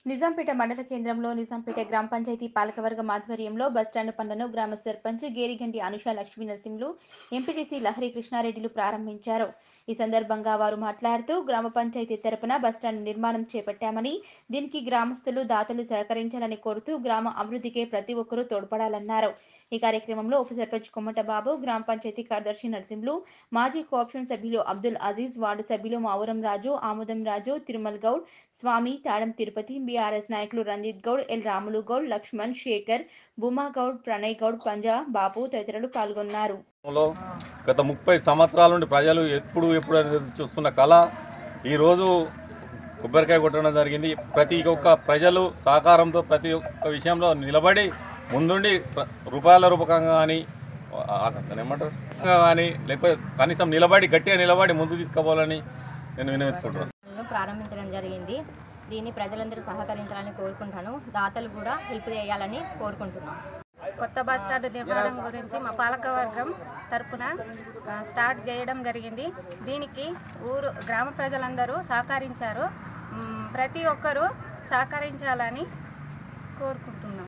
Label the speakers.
Speaker 1: నిజాంపేట మండల కేంద్రంలో నిజాంపేట గ్రామ పంచాయతీ పాలకవర్గం ఆధ్వర్యంలో బస్టాండ్ పనులను గ్రామ సర్పంచ్ గేరిగంటి అనుష లక్ష్మీ నరసింహులు ఎంపీటీసీ లహరి కృష్ణారెడ్డిలు ప్రారంభించారు ఈ సందర్భంగా వారు మాట్లాడుతూ గ్రామ పంచాయతీ తరపున బస్టాండ్ నిర్మాణం చేపట్టామని దీనికి గ్రామస్తులు దాతలు సహకరించాలని కోరుతూ గ్రామ అభివృద్ధికే ప్రతి ఒక్కరూ తోడ్పడాలన్నారు ఈ కార్యక్రమంలో ఉప సర్పంచ్ కొమ్మట బాబు గ్రామ పంచాయతీ కార్యదర్శి నరసింహులు మాజీ కోఆప్షన్ సభ్యులు అబ్దుల్ అజీజ్ వార్డు సభ్యులు మావురం రాజు ఆముదం రాజు తిరుమల్ గౌడ్ స్వామి తాడం తిరుపతి బీఆర్ఎస్ నాయకులు రంజిత్ గౌడ్ ఎల్ రాములు గౌడ్ లక్ష్మణ్ శేఖర్ భూమా గౌడ్ ప్రణయ్ గౌడ్ పంజా బాబు తదితరులు పాల్గొన్నారు
Speaker 2: లో గత ముప్పై సంవత్సరాల నుండి ప్రజలు ఎప్పుడు ఎప్పుడు అని చూస్తున్న కళ ఈరోజు కొబ్బరికాయ కొట్టడం జరిగింది ప్రతి ఒక్క ప్రజలు సహకారంతో ప్రతి ఒక్క విషయంలో నిలబడి ముందుండి ప్ర- రూపాయల రూపకంగా కానీ ఏమంటారు కానీ లేకపోతే కనీసం నిలబడి గట్టిగా నిలబడి ముందు తీసుకుపోవాలని నేను వినియోగించుకుంటున్నాను
Speaker 3: ను ప్రారంభించడం జరిగింది దీన్ని ప్రజలందరూ సహకరించాలని కోరుకుంటాను దాతలు కూడా హెల్ప్ చేయాలని కోరుకుంటున్నాం
Speaker 4: కొత్త బస్ స్టాండ్ నిర్మాణం గురించి మా పాలకవర్గం తరపున ఆ, స్టార్ట్ చేయడం జరిగింది దీనికి ఊరు గ్రామ ప్రజలందరూ సహకరించారు మ్, ప్రతి ఒక్కరూ సహకరించాలని కోరుకుంటున్నాను